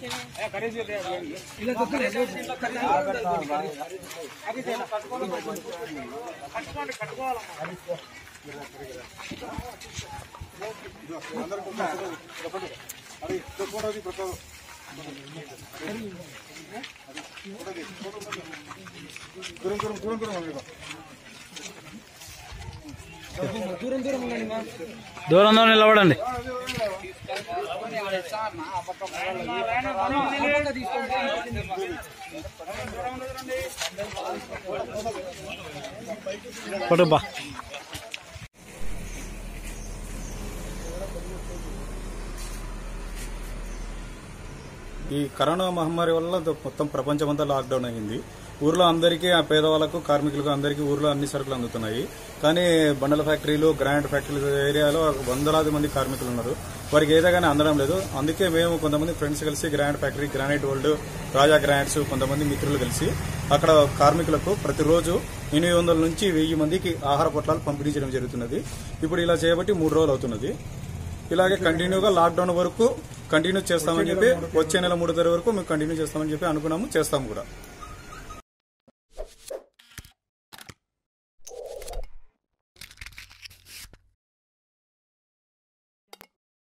దూరంలో నిలబడండి పట్టు బా ఈ కరోనా మహమ్మారి వల్ల ద- మొత్తం ప్రపంచమంతా లాక్డౌన్ అయింది ఊర్లో అందరికీ ఆ పేదవాళ్ళకు కార్మికులకు అందరికీ ఊర్లో అన్ని సరుకులు అందుతున్నాయి కానీ బండల ఫ్యాక్టరీలు గ్రానైట్ ఫ్యాక్టరీలు ఏరియాలో వందలాది మంది కార్మికులు ఉన్నారు వారికి ఏదైనా అందడం లేదు అందుకే మేము కొంతమంది ఫ్రెండ్స్ కలిసి granite factory granite world Raja granites కొంతమంది మిత్రులు కలిసి అక్కడ కార్మికులకు ప్రతిరోజు ఎనిమిది వందల నుంచి వెయ్యి మందికి ఆహార పొట్లాలు పంపిణీ చేయడం జరుగుతున్నది ఇప్పుడు ఇలా చేయబట్టి మూడు రోజులు అవుతున్నది ఇలాగే కంటిన్యూగా లాక్డౌన్ వరకు కంటిన్యూ చేస్తామని చెప్పి వచ్చే నెల మూడో తారీఖు వరకు మేము కంటిన్యూ చేస్తామని చెప్పి అనుకున్నాము చేస్తాము కూడా